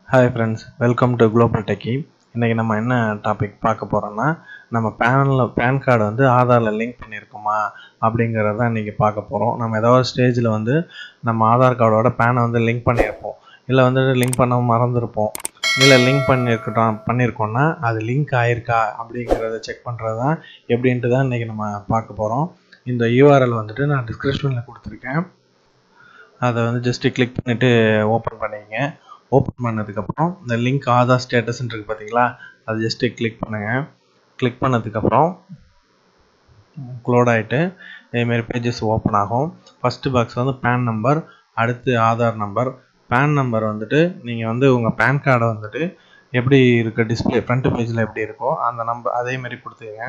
hi friends welcome to global techie இன்றைக்கி நம்ம என்ன டாபிக் பார்க்க போகிறோம்னா நம்ம பேனில் பேன் கார்டு வந்து ஆதாரில் லிங்க் பண்ணியிருக்கோமா அப்படிங்கிறத இன்றைக்கி பார்க்க போகிறோம் நம்ம ஏதோ ஒரு ஸ்டேஜில் வந்து நம்ம ஆதார் கார்டோட பேனை வந்து லிங்க் பண்ணியிருப்போம் இல்லை வந்து லிங்க் பண்ண மறந்துருப்போம் இல்லை லிங்க் பண்ணியிருக்கட்டும் பண்ணியிருக்கோம்னா அது லிங்க் ஆயிருக்கா அப்படிங்கிறத செக் பண்ணுறது தான் எப்படின்ட்டு தான் இன்றைக்கி நம்ம பார்க்க போகிறோம் இந்த யூஆர்எல் வந்துட்டு நான் டிஸ்கிரிப்ஷனில் கொடுத்துருக்கேன் அதை வந்து ஜஸ்ட்டு கிளிக் பண்ணிவிட்டு ஓப்பன் பண்ணிக்கங்க ஓப்பன் பண்ணதுக்கப்புறம் இந்த லிங்க் ஆதார் ஸ்டேட்டஸ்ன்னு இருக்குது பார்த்தீங்களா அது ஜஸ்ட்டு கிளிக் பண்ணுங்கள் கிளிக் பண்ணதுக்கப்புறம் க்ளோட் ஆகிட்டு இதேமாரி பேஜஸ் ஓப்பன் ஆகும் ஃபஸ்ட்டு பாக்ஸ் வந்து பேன் நம்பர் அடுத்து ஆதார் நம்பர் பேன் நம்பர் வந்துட்டு நீங்கள் வந்து உங்கள் பேன் கார்டை வந்துட்டு எப்படி இருக்க டிஸ்பிளே ஃப்ரண்ட் பேஜில் எப்படி இருக்கோ அந்த நம்பர் அதேமாரி கொடுத்துக்கங்க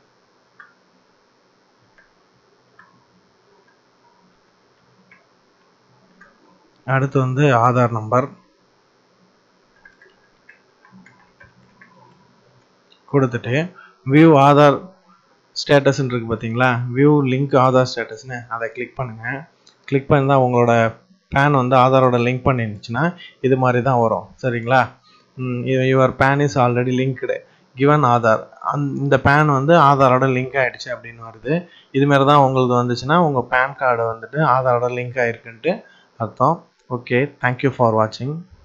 அடுத்து வந்து ஆதார் நம்பர் கொடுத்துட்டு வியூ ஆதார் ஸ்டேட்டஸ்ன்னு இருக்குது பார்த்தீங்களா வியூ லிங்க் ஆதார் ஸ்டேட்டஸ்னு அதை கிளிக் பண்ணுங்கள் கிளிக் பண்ணி தான் உங்களோட பேன் வந்து ஆதாரோட லிங்க் பண்ணிருந்துச்சுன்னா இது மாதிரி தான் வரும் சரிங்களா your PAN is already linked given Aadhaar and இந்த பேன் வந்து ஆதாரோட லிங்க் ஆகிடுச்சு அப்படின்னு வருது இதுமாரி தான் உங்களுக்கு வந்துச்சுன்னா உங்கள் பேன் கார்டு வந்துட்டு ஆதாரோட லிங்க் ஆகிருக்குன்ட்டு அர்த்தம் ஓகே தேங்க்யூ ஃபார் வாட்சிங்